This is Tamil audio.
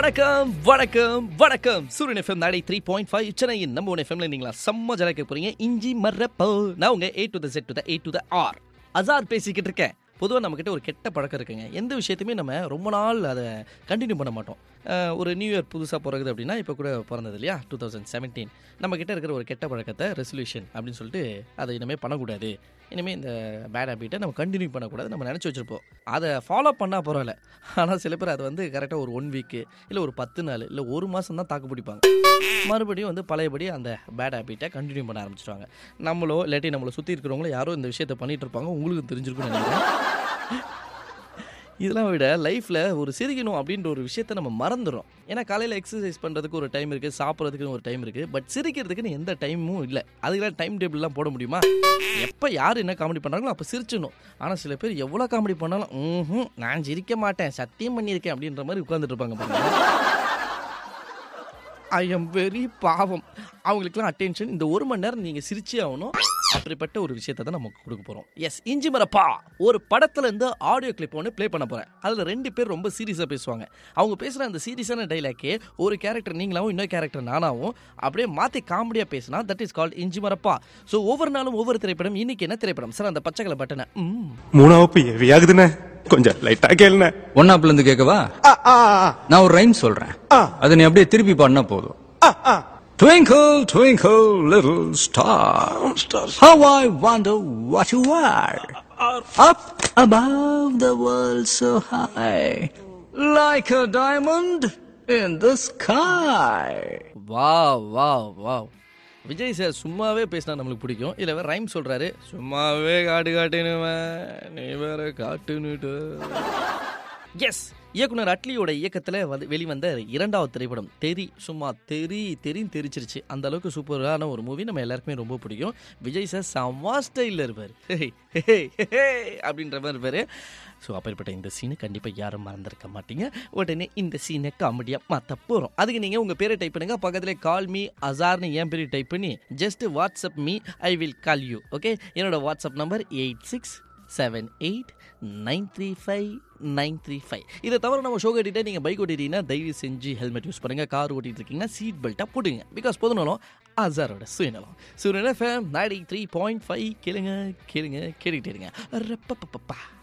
வணக்கம் வணக்கம் வணக்கம் சூரியன் எஃப்எம் நாடி த்ரீ பாயிண்ட் ஃபைவ் சென்னையின் நம்ம ஒன் எஃப்எம்ல நீங்களா செம்ம ஜலக்க போறீங்க இஞ்சி மர்ரப்போ நான் உங்க A to the Z to the A to the R Azhar பேசிக்கிட்டு இருக்கேன் பொதுவாக நம்மக்கிட்ட ஒரு கெட்ட பழக்கம் இருக்குங்க எந்த விஷயத்தையுமே நம்ம ரொம்ப நாள் அதை கண்டினியூ பண்ண மாட்டோம் அஹ், ஒரு நியூ இயர் புதுசாக பிறகுது அப்படின்னா இப்போ கூட பிறந்தது இல்லையா டூ தௌசண்ட் செவன்டீன் நம்மக்கிட்ட இருக்கிற ஒரு கெட்ட பழக்கத்தை ரெசல்யூஷன் அப்படின்னு சொல்லிட்டு அதை இனிமேல் பண்ணக்கூடாது இனிமேல் இந்த பேட் ஹேபிட்டை நம்ம கண்டினியூ பண்ணக்கூடாது நம்ம நினச்சி வச்சுருப்போம் அதை ஃபாலோ பண்ணால் பரவாயில்ல ஆனால் சில பேர் அதை வந்து கரெக்டாக ஒரு ஒன் வீக்கு இல்லை ஒரு பத்து நாள் இல்லை ஒரு மாதம் தான் தாக்கு பிடிப்பாங்க மறுபடியும் வந்து பழையபடி அந்த பேட் ஹேபிட்டை கண்டினியூ பண்ண ஆரம்பிச்சிடுவாங்க நம்மளோ இல்லாட்டி நம்மளை சுற்றி இருக்கிறவங்களோ யாரோ இந்த விஷயத்தை பண்ணிட்டு இருப்பாங்க உங்களுக்கு தெரிஞ்சிருக்கும்னு நினைக்கிறேன் இதெல்லாம் விட லைஃப்பில் ஒரு சிரிக்கணும் அப்படின்ற ஒரு விஷயத்த நம்ம மறந்துடும் ஏன்னா காலையில் எக்ஸசைஸ் பண்ணுறதுக்கு ஒரு டைம் இருக்குது சாப்பிட்றதுக்கு ஒரு டைம் இருக்குது பட் சிரிக்கிறதுக்குன்னு எந்த டைமும் இல்லை அதுக்கெல்லாம் டைம் டேபிள்லாம் போட முடியுமா எப்போ யார் என்ன காமெடி பண்ணுறாங்களோ அப்போ சிரிச்சிடணும் ஆனால் சில பேர் எவ்வளோ காமெடி பண்ணாலும் ம்ஹும் நான் சிரிக்க மாட்டேன் சத்தியம் பண்ணியிருக்கேன் அப்படின்ற மாதிரி உட்காந்துட்டு இருப்பாங்க பாருங்க ஐ எம் வெரி பாவம் அவங்களுக்குலாம் அட்டென்ஷன் இந்த ஒரு மணி நேரம் நீங்கள் சிரிச்சே ஆகணும் அப்படிப்பட்ட ஒரு விஷயத்தை தான் நமக்கு கொடுக்க போகிறோம் எஸ் இஞ்சி மரப்பா ஒரு படத்துல இருந்து ஆடியோ கிளிப் ஒன்று ப்ளே பண்ண போகிறேன் அதில் ரெண்டு பேர் ரொம்ப சீரியஸாக பேசுவாங்க அவங்க பேசுகிற அந்த சீரியஸான டைலாக்கே ஒரு கேரக்டர் நீங்களாவும் இன்னொரு கேரக்டர் நானாவும் அப்படியே மாற்றி காமெடியாக பேசினா தட் இஸ் கால்ட் இஞ்சி மரப்பா ஸோ ஒவ்வொரு நாளும் ஒவ்வொரு திரைப்படம் இன்னைக்கு என்ன திரைப்படம் சார் அந்த பச்சை கலர் பட்டனை ம் மூணாவப்பு ஹெவி ஆகுதுண்ணே கொஞ்சம் லைட்டா கேளுண்ணே ஒன்னாப்ல இருந்து கேட்கவா ஆ, ஆ, ஆ, நான் ஒரு ரைம் சொல்றேன் ஆ. அதை நீ அப்படியே திருப்பி பாடினா போதும் ஆ, ஆ. Twinkle, twinkle, little star. How I wonder what you are. Up above the world so high. Like a diamond in the sky. வா வா வா விஜய் சார் சும்மாவே பேசினா நம்மளுக்கு பிடிக்கும் இல்லை வேற ரைம் சொல்றாரு சும்மாவே காட்டு காட்டுனுவேன் நீ வேற காட்டுனுட்டு எஸ் இயக்குனர் அட்லியோட இயக்கத்தில் வந்து வெளிவந்த இரண்டாவது திரைப்படம் தெரி சும்மா தெரி தெரின்னு தெரிச்சிருச்சு அந்த அளவுக்கு சூப்பரான ஒரு மூவி நம்ம எல்லாருக்குமே ரொம்ப பிடிக்கும் விஜய் சார் செம்ம ஸ்டைலில் இருப்பார் ஹே, ஹே, ஹே, அப்படின்ற மாதிரி இருப்பார் ஸோ அப்படிப்பட்ட இந்த சீனை கண்டிப்பாக யாரும் மறந்துருக்க மாட்டீங்க உடனே இந்த சீனை காமெடியாக மாற்ற போகிறோம் அதுக்கு நீங்கள் உங்கள் பேரை டைப் பண்ணுங்கள் பக்கத்தில் கால் மீ அசார்னு என் பேரை டைப் பண்ணி just WhatsApp me I will call you okay என்னோட WhatsApp number eight six seven eight nine three five nine three five இதை தவிர நம்ம ஷோ கட்டிட்டு நீங்கள் பைக் ஓட்டிட்டீங்கன்னா தயவு செஞ்சு ஹெல்மெட் யூஸ் பண்ணுங்கள் கார் ஓட்டிட்டு இருக்கீங்கன்னா சீட் பெல்ட்டாக போடுங்க பிகாஸ் பொதுநலம் அசாரோட சுயநலம் Suryan FM ninety three point five கேளுங்க கேளுங்க கேட்டுக்கிட்டே இருங்க ரப்பப்பப்பா